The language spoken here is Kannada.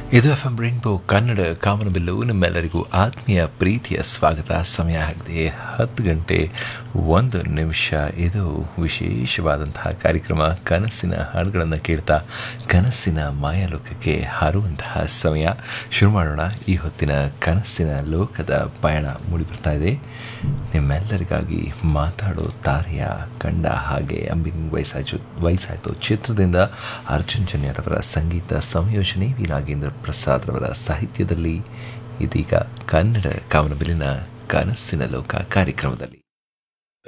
ಇದು ಎಫ್ ಎಂ ರೈನ್ಬೋ ಕನ್ನಡ ಕಾಮನಬಿಲ್ಲು ನಿಮ್ಮೆಲ್ಲರಿಗೂ ಆತ್ಮೀಯ ಪ್ರೀತಿಯ ಸ್ವಾಗತ ಸಮಯ ಆಗಿದೆ ಹತ್ತು ಗಂಟೆ ಒಂದು ನಿಮಿಷ ಇದು ವಿಶೇಷವಾದಂತಹ ಕಾರ್ಯಕ್ರಮ ಕನಸಿನ ಹಾಡುಗಳನ್ನು ಕೇಳ್ತಾ ಕನಸಿನ ಮಾಯಾಲೋಕಕ್ಕೆ ಹಾರುವಂತಹ ಸಮಯ ಶುರು ಮಾಡೋಣ ಈ ಹೊತ್ತಿನ ಕನಸಿನ ಲೋಕದ ಪಯಣ ಮೂಡಿಬರ್ತಾ ಇದೆ ನಿಮ್ಮೆಲ್ಲರಿಗಾಗಿ ಮಾತಾಡೋ ತಾರೆಯ ಕಂಡ ಹಾಗೆ ಅಂಬಿನ್ ವಯಸ್ಸಾಯ್ತು ವಯಸ್ಸಾಯ್ತು ಚಿತ್ರದಿಂದ ಅರ್ಜುನ್ ಜನ್ಯರವರ ಸಂಗೀತ ಸಂಯೋಜನೆ ವಿ ನಾಗೇಂದ್ರ ಪ್ರಸಾದ್ ರವರ ಸಾಹಿತ್ಯದಲ್ಲಿ ಇದೀಗ ಕನ್ನಡ ಕಾಮನಬಿಲ್ಲಿನ ಕನಸಿನ ಲೋಕ ಕಾರ್ಯಕ್ರಮದಲ್ಲಿ